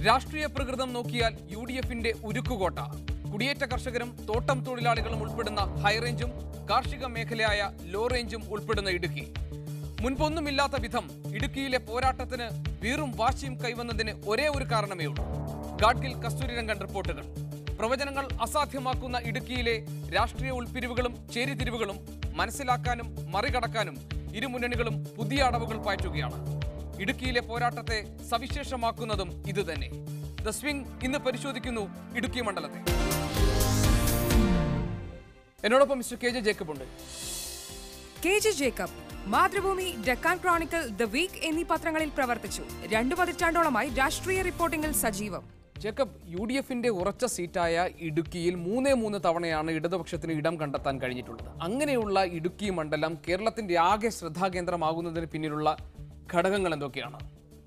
രാഷ്ട്രീയ പ്രകൃതം നോക്കിയാൽ യു ഡി എഫിന്റെ ഉരുക്കുകോട്ട കുടിയേറ്റ കർഷകരും തോട്ടം തൊഴിലാളികളും ഉൾപ്പെടുന്ന ഹൈറേഞ്ചും കാർഷിക മേഖലയായ ലോ റേഞ്ചും ഉൾപ്പെടുന്ന ഇടുക്കി മുൻപൊന്നുമില്ലാത്ത വിധം ഇടുക്കിയിലെ പോരാട്ടത്തിന് വീറും വാശിയും കൈവന്നതിന് ഒരേ ഒരു കാരണമേ ഉള്ളൂ ഗാഡ്ഗിൽ കസ്തൂരിരംഗൻ റിപ്പോർട്ടുകൾ പ്രവചനങ്ങൾ അസാധ്യമാക്കുന്ന ഇടുക്കിയിലെ രാഷ്ട്രീയ ഉൾപിരിവുകളും ചേരിതിരിവുകളും മനസ്സിലാക്കാനും മറികടക്കാനും ഇരു മുന്നണികളും പുതിയ അടവുകൾ പാറ്റുകയാണ് ഇടുക്കിയിലെ പോരാട്ടത്തെ സവിശേഷമാക്കുന്നതും ഇതുതന്നെ ദ സ്വിംഗ് ഇന്ന് പരിശോധിക്കുന്നു ഇടുക്കി മണ്ഡലത്തെ എന്നോടൊപ്പം മിസ്റ്റർ കെ ജെ ജേക്കബ് ഉണ്ട് കെ ജെ ജേക്കബ് മാതൃഭൂമി ഡെക്കാൻ ക്രോണിക്കൽ ദ വീക്ക് എന്നീ പത്രങ്ങളിൽ പ്രവർത്തിച്ചു രണ്ടു പതിറ്റാണ്ടോളമായി രാഷ്ട്രീയ റിപ്പോർട്ടിംഗിൽ സജീവം ജേക്കബ് യു ഡി എഫിന്റെ ഉറച്ച സീറ്റായ ഇടുക്കിയിൽ മൂന്നേ മൂന്ന് തവണയാണ് ഇടതുപക്ഷത്തിന് ഇടം കണ്ടെത്താൻ കഴിഞ്ഞിട്ടുള്ളത് അങ്ങനെയുള്ള ഇടുക്കി മണ്ഡലം കേരളത്തിന്റെ ആകെ ശ്രദ്ധാകേന്ദ്രമാകുന്നതിന് പിന്നിലുള്ള ഘടകങ്ങൾ എന്തൊക്കെയാണ്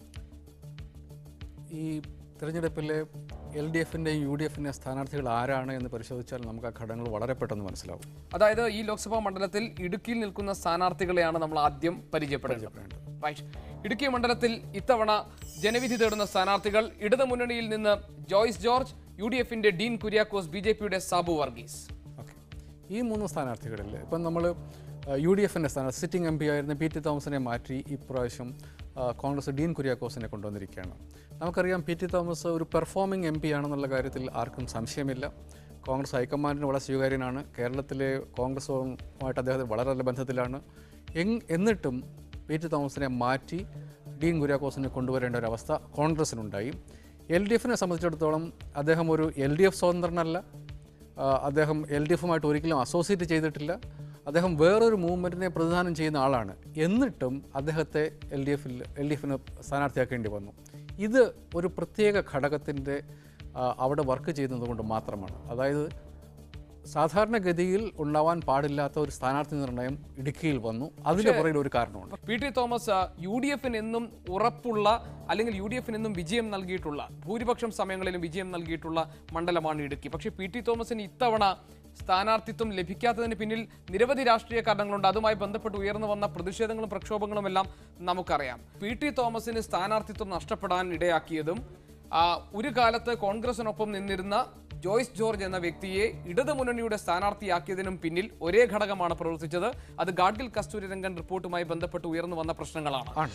ഈ തിരഞ്ഞെടുപ്പിലെ എൽ ഡി എഫിൻ്റെയും യു ഡി എഫിൻ്റെയും സ്ഥാനാർത്ഥികൾ ആരാണ് എന്ന് പരിശോധിച്ചാൽ നമുക്ക് ആ ഘടകങ്ങൾ വളരെ പെട്ടെന്ന് മനസ്സിലാവും അതായത് ഈ ലോക്സഭാ മണ്ഡലത്തിൽ ഇടുക്കിയിൽ നിൽക്കുന്ന സ്ഥാനാർത്ഥികളെയാണ് നമ്മൾ ആദ്യം പരിചയപ്പെടേണ്ടത് റൈറ്റ്. ഇടുക്കി മണ്ഡലത്തിൽ ഇത്തവണ ജനവിധി തേടുന്ന സ്ഥാനാർത്ഥികൾ ഇടതു മുന്നണിയിൽ നിന്ന് ജോയ്സ് ജോർജ് യു ഡി എഫിന്റെ ഡീൻ കുര്യാക്കോസ് ബി ജെ പിയുടെ സാബു വർഗീസ് ഓക്കെ ഈ മൂന്ന് സ്ഥാനാർത്ഥികളിൽ ഇപ്പം നമ്മൾ യു ഡി എഫിൻ്റെ സ്ഥാനാർത്ഥി സിറ്റിംഗ് എം പി ആയിരുന്ന പി ടി തോമസിനെ മാറ്റി ഇപ്രാവശ്യം ആ, കോൺഗ്രസ് ഡീൻ കുര്യാക്കോസിനെ കൊണ്ടുവന്നിരിക്കുകയാണ് നമുക്കറിയാം പി ടി തോമസ് ഒരു പെർഫോമിംഗ് എം പി ആണെന്നുള്ള കാര്യത്തിൽ ആർക്കും സംശയമില്ല കോൺഗ്രസ് ഹൈക്കമാൻഡിന് വളരെ സ്വീകാര്യനാണ് കേരളത്തിലെ കോൺഗ്രസുമായിട്ട് അദ്ദേഹത്തിന് വളരെ നല്ല ബന്ധത്തിലാണ് എങ് എന്നിട്ടും പി ടി തോമസിനെ മാറ്റി ഡീൻ കുര്യാക്കോസിനെ കൊണ്ടുവരേണ്ട ഒരു അവസ്ഥ കോൺഗ്രസിനുണ്ടായി എൽ ഡി എഫിനെ സംബന്ധിച്ചിടത്തോളം അദ്ദേഹം ഒരു എൽ ഡി എഫ് സ്വതന്ത്രനല്ല ആ, അദ്ദേഹം എൽ ഡി എഫുമായിട്ട് ഒരിക്കലും അസോസിയേറ്റ് ചെയ്തിട്ടില്ല അദ്ദേഹം വേറൊരു മൂവ്മെൻറ്റിനെ പ്രതിദാനം ചെയ്യുന്ന ആളാണ് എന്നിട്ടും അദ്ദേഹത്തെ എൽ ഡി എഫിൽ എൽ ഡി എഫിന് സ്ഥാനാർത്ഥിയാക്കേണ്ടി വന്നു ഇത് ഒരു പ്രത്യേക ഘടകത്തിൻ്റെ ആ, അവിടെ വർക്ക് ചെയ്യുന്നത് കൊണ്ട് മാത്രമാണ് അതായത് സാധാരണഗതിയിൽ ഉണ്ടാവാൻ പാടില്ലാത്ത ഒരു സ്ഥാനാർത്ഥി നിർണയം ഇടുക്കിയിൽ വന്നു അതിൻ്റെ പുറകിൽ ഒരു കാരണമുണ്ട് P T Thomas U D എഫിന് എന്നും ഉറപ്പുള്ള അല്ലെങ്കിൽ യു ഡി എഫിന് എന്നും വിജയം നൽകിയിട്ടുള്ള ഭൂരിപക്ഷം സമയങ്ങളിലും വിജയം നൽകിയിട്ടുള്ള മണ്ഡലമാണ് ഇടുക്കി പക്ഷേ പി ടി തോമസിന് ഇത്തവണ സ്ഥാനാർത്ഥിത്വം ലഭിക്കാത്തതിന് പിന്നിൽ നിരവധി രാഷ്ട്രീയ കാരണങ്ങളുണ്ട് അതുമായി ബന്ധപ്പെട്ട് ഉയർന്നു വന്ന പ്രതിഷേധങ്ങളും പ്രക്ഷോഭങ്ങളും എല്ലാം നമുക്കറിയാം പി ടി തോമസിന് സ്ഥാനാർത്ഥിത്വം നഷ്ടപ്പെടാൻ ഇടയാക്കിയതും ആ, ഒരു കാലത്ത് കോൺഗ്രസിനൊപ്പം നിന്നിരുന്ന ജോയ്സ് ജോർജ് എന്ന വ്യക്തിയെ ഇടതുമുന്നണിയുടെ സ്ഥാനാർത്ഥിയാക്കിയതിനും പിന്നിൽ ഒരേ ഘടകമാണ് പ്രവർത്തിച്ചത് അത് ഗാഡ്ഗിൽ കസ്തൂരിരംഗൻ റിപ്പോർട്ടുമായി ബന്ധപ്പെട്ട് ഉയർന്നു വന്ന പ്രശ്നങ്ങളാണ് ആണ്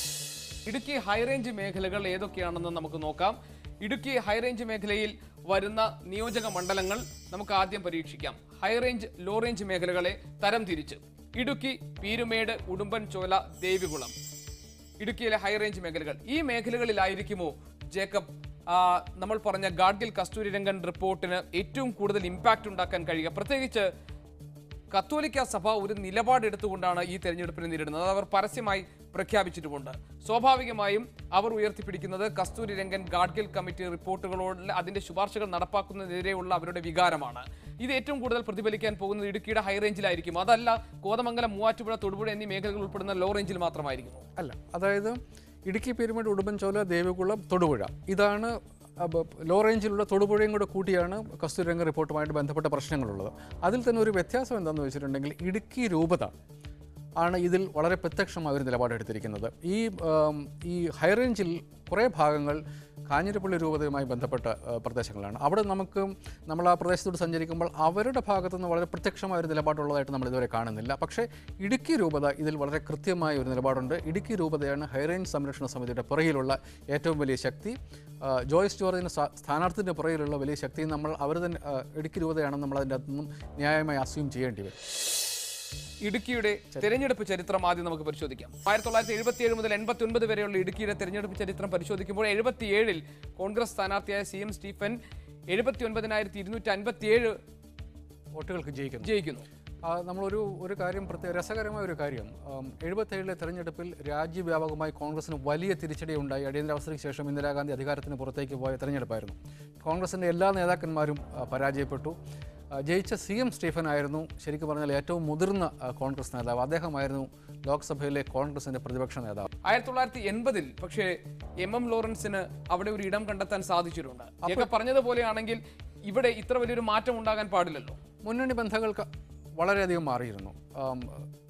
ഇടുക്കി ഹൈറേഞ്ച് മേഖലകൾ ഏതൊക്കെയാണെന്ന് നമുക്ക് നോക്കാം ഇടുക്കി ഹൈറേഞ്ച് മേഖലയിൽ വരുന്ന നിയോജക മണ്ഡലങ്ങൾ നമുക്ക് ആദ്യം പരീക്ഷിക്കാം ഹൈറേഞ്ച് ലോ റേഞ്ച് മേഖലകളെ തരം തിരിച്ച് ഇടുക്കി പീരുമേട് ഉടുമ്പൻചോല ദേവികുളം ഇടുക്കിയിലെ ഹൈറേഞ്ച് മേഖലകൾ ഈ മേഖലകളിലായിരിക്കുമോ ജേക്കബ് ആ, നമ്മൾ പറഞ്ഞ ഗാഡ്ഗിൽ കസ്തൂരിരംഗൻ റിപ്പോർട്ടിന് ഏറ്റവും കൂടുതൽ ഇമ്പാക്റ്റ് ഉണ്ടാക്കാൻ കഴിയുക പ്രത്യേകിച്ച് കത്തോലിക്ക സഭ ഒരു നിലപാടെടുത്തുകൊണ്ടാണ് ഈ തെരഞ്ഞെടുപ്പിനെ നേരിടുന്നത് അത് അവർ പരസ്യമായി പ്രഖ്യാപിച്ചിട്ടുമുണ്ട് സ്വാഭാവികമായും അവർ ഉയർത്തിപ്പിടിക്കുന്നത് കസ്തൂരി രംഗൻ ഗാഡ്ഗിൽ കമ്മിറ്റി റിപ്പോർട്ടുകളോട് അതിന്റെ ശുപാർശകൾ നടപ്പാക്കുന്നതിനെതിരെയുള്ള അവരുടെ വികാരമാണ് ഇത് ഏറ്റവും കൂടുതൽ പ്രതിഫലിക്കാൻ പോകുന്നത് ഇടുക്കിയുടെ ഹൈ റേഞ്ചിലായിരിക്കും അതല്ല കോതമംഗലം മൂവാറ്റുപുഴ തൊടുപുഴ എന്നീ മേഖലകൾ ഉൾപ്പെടുന്ന ലോ റേഞ്ചിൽ മാത്രമായിരിക്കും അല്ല അതായത് ഇടുക്കി പിരമിഡ് ഉടുമ്പൻചോല ദേവികുളം തൊടുപുഴ ഇതാണ് അബ- ലോ റേഞ്ചിലുള്ള തൊടുപുഴയും കൂടെ കൂട്ടിയാണ് കസ്തൂരിരംഗ റിപ്പോർട്ടുമായിട്ട് ബന്ധപ്പെട്ട പ്രശ്നങ്ങളുള്ളത് അതിൽ തന്നെ ഒരു വ്യത്യാസം എന്താണെന്ന് വെച്ചിട്ടുണ്ടെങ്കിൽ ഇടുക്കി രൂപത ആണ് ഇതിൽ വളരെ പ്രത്യക്ഷമായ ഒരു നിലപാടെടുത്തിരിക്കുന്നത് ഈ ആം, ഈ ഹൈറേഞ്ചിൽ കുറേ ഭാഗങ്ങൾ കാഞ്ഞിരപ്പള്ളി രൂപതയുമായി ബന്ധപ്പെട്ട ആ, പ്രദേശങ്ങളാണ് അവിടെ നമുക്ക് നമ്മൾ ആ പ്രദേശത്തോട് സഞ്ചരിക്കുമ്പോൾ അവരുടെ ഭാഗത്തു നിന്ന് വളരെ പ്രത്യക്ഷമായ ഒരു നിലപാടുള്ളതായിട്ട് നമ്മൾ ഇതുവരെ കാണുന്നില്ല പക്ഷേ ഇടുക്കി രൂപത ഇതിൽ വളരെ കൃത്യമായ ഒരു നിലപാടുണ്ട് ഇടുക്കി രൂപതയാണ് ഹൈറേഞ്ച് സംരക്ഷണ സമിതിയുടെ പുറകിലുള്ള ഏറ്റവും വലിയ ശക്തി ആ, ജോയ്സ് ജോർജിന് സ്ഥാ- സ്ഥാനാർത്ഥിൻ്റെ പുറകിലുള്ള വലിയ ശക്തി നമ്മൾ അവർ തന്നെ ആ, ഇടുക്കി രൂപതയാണെന്ന് നമ്മൾ അതിൻ്റെ അകത്തുനിന്നും ന്യായമായി അസ്യൂം ചെയ്യേണ്ടി വരും ഇടുക്കിയുടെ തെരഞ്ഞെടുപ്പ് ചരിത്രം ആദ്യം നമുക്ക് പരിശോധിക്കാം ആയിരത്തി തൊള്ളായിരത്തി എഴുപത്തി ഏഴ് മുതൽ എൺപത്തി ഒൻപത് വരെയുള്ള ഇടുക്കിയുടെ തെരഞ്ഞെടുപ്പ് ചരിത്രം പരിശോധിക്കുമ്പോൾ എഴുപത്തിയേഴിൽ കോൺഗ്രസ് സ്ഥാനാർത്ഥിയായ സി എം സ്റ്റീഫൻ എഴുപത്തി ഒൻപതിനായിരത്തി ഇരുന്നൂറ്റി അൻപത്തി ഏഴ് വോട്ടുകൾക്ക് ജയിക്കുന്നു ജയിക്കുന്നു ആ, നമ്മളൊരു ഒരു കാര്യം പ്രത്യേക രസകരമായ ഒരു കാര്യം എഴുപത്തേഴിലെ തെരഞ്ഞെടുപ്പിൽ രാജ്യവ്യാപകമായി കോൺഗ്രസിന് വലിയ തിരിച്ചടി ഉണ്ടായി അടിയന്തരാവസ്ഥയ്ക്ക് ശേഷം ഇന്ദിരാഗാന്ധി അധികാരത്തിന് പുറത്തേക്ക് പോയ തെരഞ്ഞെടുപ്പായിരുന്നു കോൺഗ്രസിൻ്റെ എല്ലാ നേതാക്കന്മാരും ആ, പരാജയപ്പെട്ടു ആ, ജയിച്ച സി എം സ്റ്റീഫൻ ആയിരുന്നു ശരിക്കും പറഞ്ഞാൽ ഏറ്റവും മുതിർന്ന ആ, കോൺഗ്രസ് നേതാവ് അദ്ദേഹമായിരുന്നു ലോക്സഭയിലെ കോൺഗ്രസിൻ്റെ പ്രതിപക്ഷ നേതാവ് ആയിരത്തി തൊള്ളായിരത്തി എൺപതിൽ പക്ഷേ എം എം ലോറൻസിന് അവിടെ ഒരു ഇടം കണ്ടെത്താൻ സാധിച്ചിട്ടുണ്ട് ജേക്കബ് പറഞ്ഞതുപോലെയാണെങ്കിൽ ഇവിടെ ഇത്ര വലിയൊരു മാറ്റം ഉണ്ടാകാൻ പാടില്ലല്ലോ മുന്നണി ബന്ധങ്ങൾക്ക് വളരെയധികം മാറിയിരുന്നു ആം,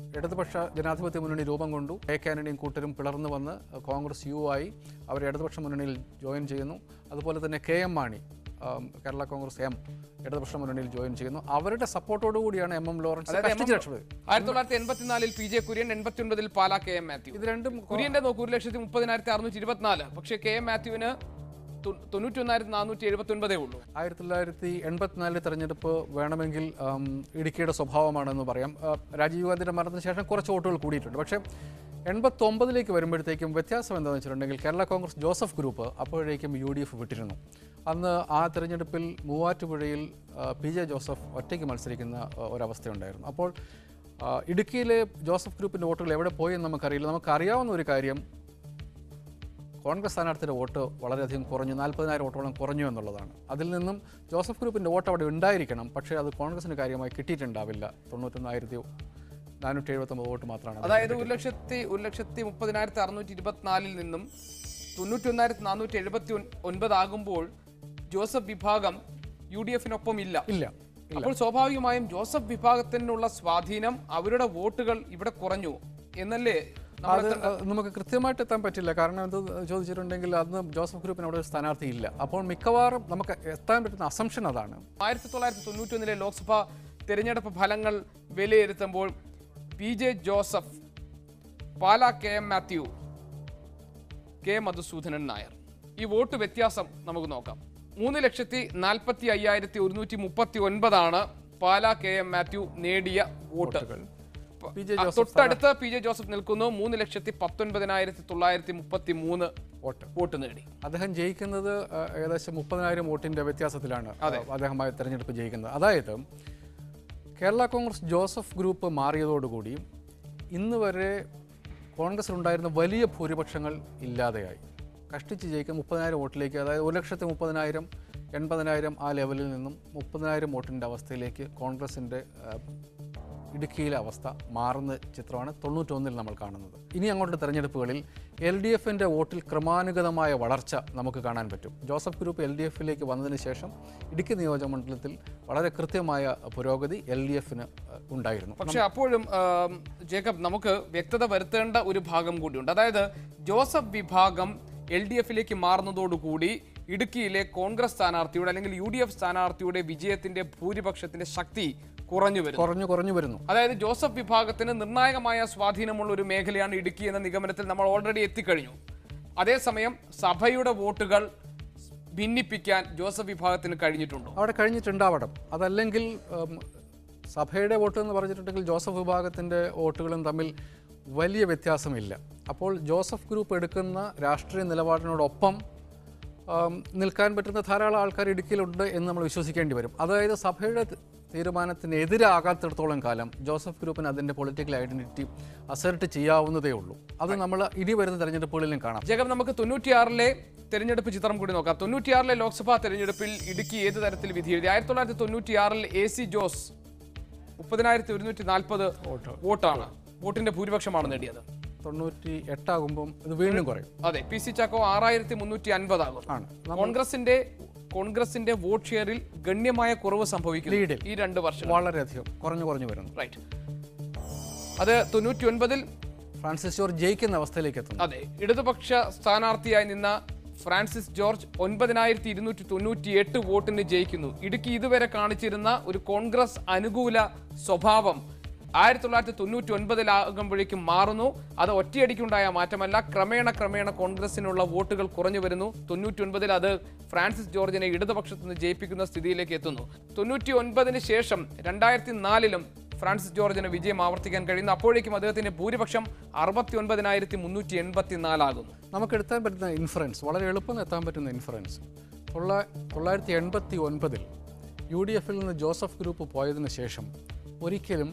ഇടതുപക്ഷ ജനാധിപത്യ മുന്നണി രൂപം കൊണ്ടു എ കെ ആന്റണിയും കൂട്ടരും പിളർന്നു വന്ന് കോൺഗ്രസ് യു ആയി അവർ ഇടതുപക്ഷ മുന്നണിയിൽ ജോയിൻ ചെയ്യുന്നു അതുപോലെ തന്നെ കെ എം മാണി ആം, കേരള കോൺഗ്രസ് എം ഇടതുപക്ഷ മുന്നണിയിൽ ജോയിൻ ചെയ്യുന്നു അവരുടെ സപ്പോർട്ടോടു കൂടിയാണ് എം എം ലോറൻസ് അതായത് കഷ്ടിച്ച് രക്ഷപ്പെട്ടത് ആയിരത്തി തൊള്ളായിരത്തി എൺപത്തിനാലിൽ പി ജെ കുര്യൻ എൺപത്തി ഒൻപതിൽ പാലാ കെ എം മാത്യു ഇത് രണ്ടും കുര്യന്റെ നോക്കൂ ഒരു ലക്ഷത്തി മുപ്പതിനായിരത്തി അറുന്നൂറ്റി ഇരുപത്തിനാല് പക്ഷേ കെ എം മാത്യുവിന് തൊണ്ണൂറ്റി ഒന്നായിരത്തി നാനൂറ്റി എഴുപത്തി ഒൻപതേ ഉള്ളൂ ആയിരത്തി തൊള്ളായിരത്തി എൺപത്തിനാലിലെ തെരഞ്ഞെടുപ്പ് വേണമെങ്കിൽ ആം, ഇടുക്കിയുടെ സ്വഭാവമാണെന്ന് പറയാം ആ, രാജീവ് ഗാന്ധിയുടെ മരണത്തിന് ശേഷം കുറച്ച് വോട്ടുകൾ കൂടിയിട്ടുണ്ട് പക്ഷേ എൺപത്തൊമ്പതിലേക്ക് വരുമ്പോഴത്തേക്കും വ്യത്യാസം എന്താണെന്ന് വെച്ചിട്ടുണ്ടെങ്കിൽ കേരള കോൺഗ്രസ് ജോസഫ് ഗ്രൂപ്പ് അപ്പോഴേക്കും യു ഡി എഫ് വിട്ടിരുന്നു അന്ന് ആ തെരഞ്ഞെടുപ്പിൽ മൂവാറ്റുപുഴയിൽ ആ, പി ജെ ജോസഫ് ഒറ്റയ്ക്ക് മത്സരിക്കുന്ന ആ, ഒരവസ്ഥയുണ്ടായിരുന്നു അപ്പോൾ ആ, ഇടുക്കിയിലെ ജോസഫ് ഗ്രൂപ്പിൻ്റെ വോട്ടുകൾ എവിടെ പോയെന്ന് നമുക്കറിയില്ല നമുക്കറിയാവുന്ന ഒരു കാര്യം കോൺഗ്രസ് സ്ഥാനാർത്ഥിയുടെ വോട്ട് വളരെയധികം കുറഞ്ഞു നാൽപ്പതിനായിരം വോട്ടോളം കുറഞ്ഞു എന്നുള്ളതാണ് അതിൽ നിന്നും ജോസഫ് ഗ്രൂപ്പിൻ്റെ വോട്ട് അവിടെ ഉണ്ടായിരിക്കണം പക്ഷേ അത് കോൺഗ്രസിന് കാര്യമായി കിട്ടിയിട്ടുണ്ടാവില്ല തൊണ്ണൂറ്റൊന്നായിരത്തി നാനൂറ്റി എഴുപത്തൊമ്പത് വോട്ട് മാത്രമാണ് അതിൽ അതായത് ഒരു ലക്ഷത്തി ഒരു ലക്ഷത്തി മുപ്പതിനായിരത്തി അറുന്നൂറ്റി ഇരുപത്തിനാലിൽ നിന്നും തൊണ്ണൂറ്റി ഒന്നായിരത്തി നാനൂറ്റി എഴുപത്തി ഒൻപതാകുമ്പോൾ ജോസഫ് വിഭാഗം യു ഡി എഫിനൊപ്പം ഇല്ല ഇല്ല അപ്പോൾ സ്വാഭാവികമായും ജോസഫ് വിഭാഗത്തിനുള്ള സ്വാധീനം അവരുടെ വോട്ടുകൾ ഇവിടെ കുറഞ്ഞു എന്നല്ലേ നമ്മൾ അത് അഹ് നമുക്ക് കൃത്യമായിട്ട് എത്താൻ പറ്റില്ല കാരണം എന്ത് ചോദിച്ചിട്ടുണ്ടെങ്കിൽ അന്ന് ജോസഫ് ഗ്രൂപ്പിന് അവിടെ ഒരു സ്ഥാനാർത്ഥി ഇല്ല അപ്പോൾ മിക്കവാറും നമുക്ക് എത്താൻ പറ്റുന്ന അസംഷൻ അതാണ് ആയിരത്തി തൊള്ളായിരത്തി തൊണ്ണൂറ്റി ഒന്നിലെ ലോക്സഭാ തെരഞ്ഞെടുപ്പ് ഫലങ്ങൾ വിലയിരുത്തുമ്പോൾ P J Joseph Pala K M Mathew K Madhusoodanan Nair ഈ വോട്ട് വ്യത്യാസം നമുക്ക് നോക്കാം മൂന്ന് ലക്ഷത്തി നാൽപ്പത്തി അയ്യായിരത്തി ഒരുന്നൂറ്റി മുപ്പത്തി ഒൻപതാണ് പാലാ കെ എം മാത്യു നേടിയ വോട്ട് പി ജെ ആ, ജോസഫ് തൊട്ടടുത്ത് പി ജെ ജോസഫ് നിൽക്കുന്നു മൂന്ന് ലക്ഷത്തി പത്തൊൻപതിനായിരത്തി തൊള്ളായിരത്തി മുപ്പത്തി മൂന്ന് വോട്ട് വോട്ട് നേടി അദ്ദേഹം ജയിക്കുന്നത് അഹ്, ഏകദേശം മുപ്പതിനായിരം വോട്ടിന്റെ വ്യത്യാസത്തിലാണ് അദ്ദേഹമായി തെരഞ്ഞെടുപ്പ് ജയിക്കുന്നത് അതായത് കേരള കോൺഗ്രസ് ജോസഫ് ഗ്രൂപ്പ് മാറിയതോടുകൂടി ഇന്ന് വരെ കോൺഗ്രസിലുണ്ടായിരുന്ന വലിയ ഭൂരിപക്ഷങ്ങൾ ഇല്ലാതെയായി കഷ്ടിച്ച് ജയിക്കുന്ന മുപ്പതിനായിരം വോട്ടിലേക്ക് അതായത് ഒരു ലക്ഷത്തി മുപ്പതിനായിരം എൺപതിനായിരം ആ ലെവലിൽ നിന്നും മുപ്പതിനായിരം വോട്ടിൻ്റെ അവസ്ഥയിലേക്ക് കോൺഗ്രസിൻ്റെ ഇടുക്കിയിലെ അവസ്ഥ മാറുന്ന ചിത്രമാണ് തൊണ്ണൂറ്റൊന്നിൽ നമ്മൾ കാണുന്നത് ഇനി അങ്ങോട്ട് തെരഞ്ഞെടുപ്പുകളിൽ എൽ ഡി എഫിൻ്റെ വോട്ടിൽ ക്രമാനുഗതമായ വളർച്ച നമുക്ക് കാണാൻ പറ്റും ജോസഫ് ഗ്രൂപ്പ് എൽ ഡി എഫിലേക്ക് വന്നതിന് ശേഷം ഇടുക്കി നിയോജകമണ്ഡലത്തിൽ വളരെ കൃത്യമായ പുരോഗതി എൽ ഡി എഫിന് ഉണ്ടായിരുന്നു പക്ഷെ അപ്പോഴും ആം, ജേക്കബ് നമുക്ക് വ്യക്തത വരുത്തേണ്ട ഒരു ഭാഗം കൂടിയുണ്ട് അതായത് ജോസഫ് വിഭാഗം എൽ ഡി എഫിലേക്ക് മാറുന്നതോടുകൂടി ഇടുക്കിയിലെ കോൺഗ്രസ് സ്ഥാനാർത്ഥിയുടെ അല്ലെങ്കിൽ യു ഡി എഫ് സ്ഥാനാർത്ഥിയുടെ വിജയത്തിന്റെ ഭൂരിപക്ഷത്തിന്റെ ശക്തി കുറഞ്ഞു വരുന്നു കുറഞ്ഞു കുറഞ്ഞു വരുന്നു അതായത് ജോസഫ് വിഭാഗത്തിന് നിർണായകമായ സ്വാധീനമുള്ള ഒരു മേഖലയാണ് ഇടുക്കി എന്ന നിഗമനത്തിൽ നമ്മൾ ഓൾറെഡി എത്തിക്കഴിഞ്ഞു അതേസമയം സഭയുടെ വോട്ടുകൾ ഭിന്നിപ്പിക്കാൻ ജോസഫ് വിഭാഗത്തിന് കഴിഞ്ഞിട്ടുണ്ടോ അവിടെ കഴിഞ്ഞിട്ടുണ്ടാവണം അതല്ലെങ്കിൽ ഉം, സഭയുടെ വോട്ട് എന്ന് പറഞ്ഞിട്ടുണ്ടെങ്കിൽ ജോസഫ് വിഭാഗത്തിൻ്റെ വോട്ടുകളും തമ്മിൽ വലിയ വ്യത്യാസമില്ല അപ്പോൾ ജോസഫ് ഗ്രൂപ്പ് എടുക്കുന്ന രാഷ്ട്രീയ നിലപാടിനോടൊപ്പം ഉം, നിൽക്കാൻ പറ്റുന്ന ധാരാളം ആൾക്കാർ ഇടുക്കിയിലുണ്ട് എന്ന് നമ്മൾ വിശ്വസിക്കേണ്ടി വരും അതായത് സഭയുടെ ത- തീരുമാനത്തിന് എതിരാകാത്തിടത്തോളം കാലം ജോസഫ് ഗ്രൂപ്പിന് അതിൻ്റെ പൊളിറ്റിക്കൽ ഐഡൻറ്റിറ്റി അസർട്ട് ചെയ്യാവുന്നതേ ഉള്ളൂ അത് നമ്മൾ ഇനി വരുന്ന തെരഞ്ഞെടുപ്പുകളിലും കാണാം ജഗം നമുക്ക് തൊണ്ണൂറ്റിയാറിലെ തെരഞ്ഞെടുപ്പ് ചിത്രം കൂടി നോക്കാം തൊണ്ണൂറ്റിയാറിലെ ലോക്സഭാ തെരഞ്ഞെടുപ്പിൽ ഇടുക്കി ഏത് തരത്തിൽ വിധി എഴുതി ആയിരത്തി തൊള്ളായിരത്തി തൊണ്ണൂറ്റിയാറിൽ എ സി ജോസ് മുപ്പതിനായിരത്തി ഒരുന്നൂറ്റി നാൽപ്പത് വോട്ടാണ് വോട്ടിന്റെ ഭൂരിപക്ഷമാണ് നേടിയത് തൊണ്ണൂറ്റി എട്ടാകുമ്പം ഇത് വീണ്ടും കുറയും അതെ പി സി ചാക്കോ ആറായിരത്തി മുന്നൂറ്റി അൻപതാകും ആണ് കോൺഗ്രസിന്റെ കോൺഗ്രസിന്റെ വോട്ട് ഷെയറിൽ ഗണ്യമായ കുറവ് സംഭവിക്കുന്നു ലീഡിൽ. ഈ രണ്ട് വർഷം വളരെയധികം കുറഞ്ഞു കുറഞ്ഞു വരുന്നു റൈറ്റ് അത് തൊണ്ണൂറ്റി ഒൻപതിൽ ഫ്രാൻസിസ് ജോർജ് ജയിക്കുന്ന അവസ്ഥയിലേക്ക് എത്തുന്നു അതെ ഇടതുപക്ഷ സ്ഥാനാർത്ഥിയായി നിന്ന ഫ്രാൻസിസ് ജോർജ് ഒൻപതിനായിരത്തി ഇരുന്നൂറ്റി തൊണ്ണൂറ്റി എട്ട് വോട്ടിന് ജയിക്കുന്നു ഇടുക്കി ഇതുവരെ കാണിച്ചിരുന്ന ഒരു കോൺഗ്രസ് അനുകൂല സ്വഭാവം ആയിരത്തി തൊള്ളായിരത്തി തൊണ്ണൂറ്റി ഒൻപതിലാകുമ്പോഴേക്കും മാറുന്നു അത് ഒറ്റയടിക്കുണ്ടായ മാറ്റമല്ല ക്രമേണ ക്രമേണ കോൺഗ്രസിനുള്ള വോട്ടുകൾ കുറഞ്ഞു വരുന്നു തൊണ്ണൂറ്റി ഒൻപതിൽ അത് ഫ്രാൻസിസ് ജോർജിനെ ഇടതുപക്ഷത്ത് നിന്ന് ജയിപ്പിക്കുന്ന സ്ഥിതിയിലേക്ക് എത്തുന്നു തൊണ്ണൂറ്റി ഒൻപതിന് ശേഷം രണ്ടായിരത്തി നാലിലും ഫ്രാൻസിസ് ജോർജിന് വിജയം ആവർത്തിക്കാൻ കഴിയുന്നു അപ്പോഴേക്കും അദ്ദേഹത്തിന്റെ ഭൂരിപക്ഷം അറുപത്തി ഒൻപതിനായിരത്തി മുന്നൂറ്റി എൺപത്തി നാലാകുന്നു നമുക്ക് എടുത്താൻ പറ്റുന്ന ഇൻഫറൻസ് വളരെ എളുപ്പം എത്താൻ പറ്റുന്ന ഇൻഫറൻസ് തൊള്ള തൊള്ളായിരത്തി എൺപത്തി ഒൻപതിൽ യു ഡി എഫിൽ നിന്ന് ജോസഫ് ഗ്രൂപ്പ് പോയതിന് ശേഷം ഒരിക്കലും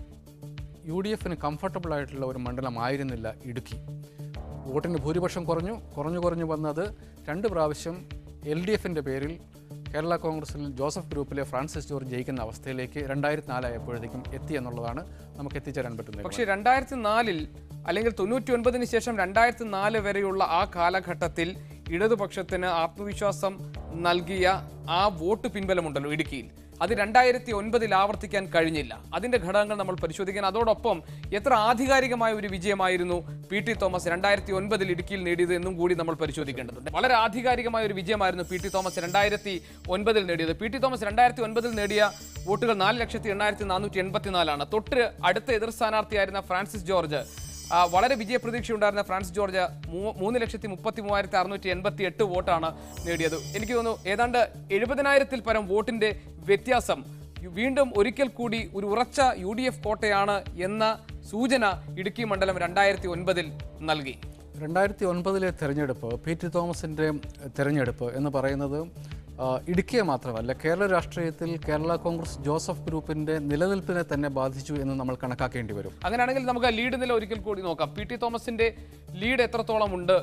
യു ഡി എഫിന് കംഫർട്ടബിൾ ആയിട്ടുള്ള ഒരു മണ്ഡലമായിരുന്നില്ല ഇടുക്കി വോട്ടിന് ഭൂരിപക്ഷം കുറഞ്ഞു കുറഞ്ഞു കുറഞ്ഞു വന്നത് രണ്ട് പ്രാവശ്യം എൽ ഡി എഫിൻ്റെ പേരിൽ കേരള കോൺഗ്രസിൽ ജോസഫ് ഗ്രൂപ്പിലെ ഫ്രാൻസിസ് ജോർജ് ജയിക്കുന്ന അവസ്ഥയിലേക്ക് രണ്ടായിരത്തി നാലായപ്പോഴത്തേക്കും എത്തി എന്നുള്ളതാണ് നമുക്ക് എത്തിച്ചേരാൻ പറ്റുന്നത് പക്ഷേ രണ്ടായിരത്തി നാലിൽ അല്ലെങ്കിൽ തൊണ്ണൂറ്റി ഒൻപതിന് ശേഷം രണ്ടായിരത്തി നാല് വരെയുള്ള ആ കാലഘട്ടത്തിൽ ഇടതുപക്ഷത്തിന് ആത്മവിശ്വാസം നൽകിയ ആ വോട്ട് പിൻബലമുണ്ടല്ലോ ഇടുക്കിയിൽ അത് രണ്ടായിരത്തി ഒൻപതിൽ ആവർത്തിക്കാൻ കഴിഞ്ഞില്ല അതിന്റെ ഘടകങ്ങൾ നമ്മൾ പരിശോധിക്കാൻ അതോടൊപ്പം എത്ര ആധികാരികമായ ഒരു വിജയമായിരുന്നു പി ടി തോമസ് രണ്ടായിരത്തി ഒൻപതിൽ ഇടുക്കിയിൽ നേടിയത് എന്നും കൂടി നമ്മൾ പരിശോധിക്കേണ്ടതുണ്ട് വളരെ ആധികാരികമായ ഒരു വിജയമായിരുന്നു പി ടി തോമസ് രണ്ടായിരത്തി ഒൻപതിൽ നേടിയത് പി ടി തോമസ് രണ്ടായിരത്തി ഒൻപതിൽ നേടിയ വോട്ടുകൾ നാല് ലക്ഷത്തി എണ്ണായിരത്തി നാനൂറ്റി എൺപത്തിനാലാണ് തൊട്ട് അടുത്ത എതിർ സ്ഥാനാർത്ഥിയായിരുന്ന ഫ്രാൻസിസ് ജോർജ് ആ, വളരെ വിജയപ്രതീക്ഷയുണ്ടായിരുന്ന ഫ്രാൻസിസ് ജോർജ് മൂ- മൂന്ന് ലക്ഷത്തി മുപ്പത്തി മൂവായിരത്തി അറുന്നൂറ്റി എൺപത്തി എട്ട് വോട്ടാണ് നേടിയത് എനിക്ക് തോന്നുന്നു ഏതാണ്ട് എഴുപതിനായിരത്തിൽ പരം വോട്ടിന്റെ വ്യത്യാസം വീണ്ടും ഒരിക്കൽ കൂടി ഒരു ഉറച്ച യു ഡി എഫ് കോട്ടയാണ് എന്ന സൂചന ഇടുക്കി മണ്ഡലം രണ്ടായിരത്തി ഒൻപതിൽ നൽകി രണ്ടായിരത്തി ഒൻപതിലെ തെരഞ്ഞെടുപ്പ് പി ടി തോമസിൻ്റെ തെരഞ്ഞെടുപ്പ് എന്ന് പറയുന്നത് ആ, ഇടുക്കിയെ മാത്രമല്ല കേരള രാഷ്ട്രീയത്തിൽ കേരള കോൺഗ്രസ് ജോസഫ് ഗ്രൂപ്പിൻ്റെ നിലനിൽപ്പിനെ തന്നെ ബാധിച്ചു എന്ന് നമ്മൾ കണക്കാക്കേണ്ടി വരും അങ്ങനെയാണെങ്കിൽ നമുക്ക് ലീഡ് നില ഒരിക്കൽ കൂടി നോക്കാം പി ടി തോമസിന്റെ ലീഡ് എത്രത്തോളം ഉണ്ട്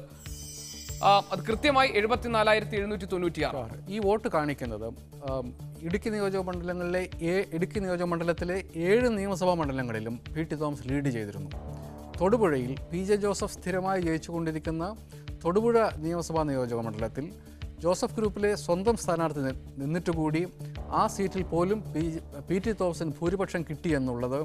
ആ, അത് കൃത്യമായി എഴുപത്തിനാലായിരത്തി എഴുന്നൂറ്റി തൊണ്ണൂറ്റിയാറ് ആറ്. ഈ വോട്ട് കാണിക്കുന്നത് ആം, ഇടുക്കി നിയോജക മണ്ഡലങ്ങളിലെ ഏ- ഇടുക്കി നിയോജക മണ്ഡലത്തിലെ ഏഴ് നിയമസഭാ മണ്ഡലങ്ങളിലും പി ടി തോമസ് ലീഡ് ചെയ്തിരുന്നു തൊടുപുഴയിൽ പി ജെ ജോസഫ് സ്ഥിരമായി ജയിച്ചുകൊണ്ടിരിക്കുന്ന തൊടുപുഴ നിയമസഭാ നിയോജക മണ്ഡലത്തിൽ ജോസഫ് ഗ്രൂപ്പിലെ സ്വന്തം സ്ഥാനാർത്ഥി നി- നിന്നിട്ട് കൂടി ആ സീറ്റിൽ പോലും പി പി ടി തോമസിന് ഭൂരിപക്ഷം കിട്ടി എന്നുള്ളത്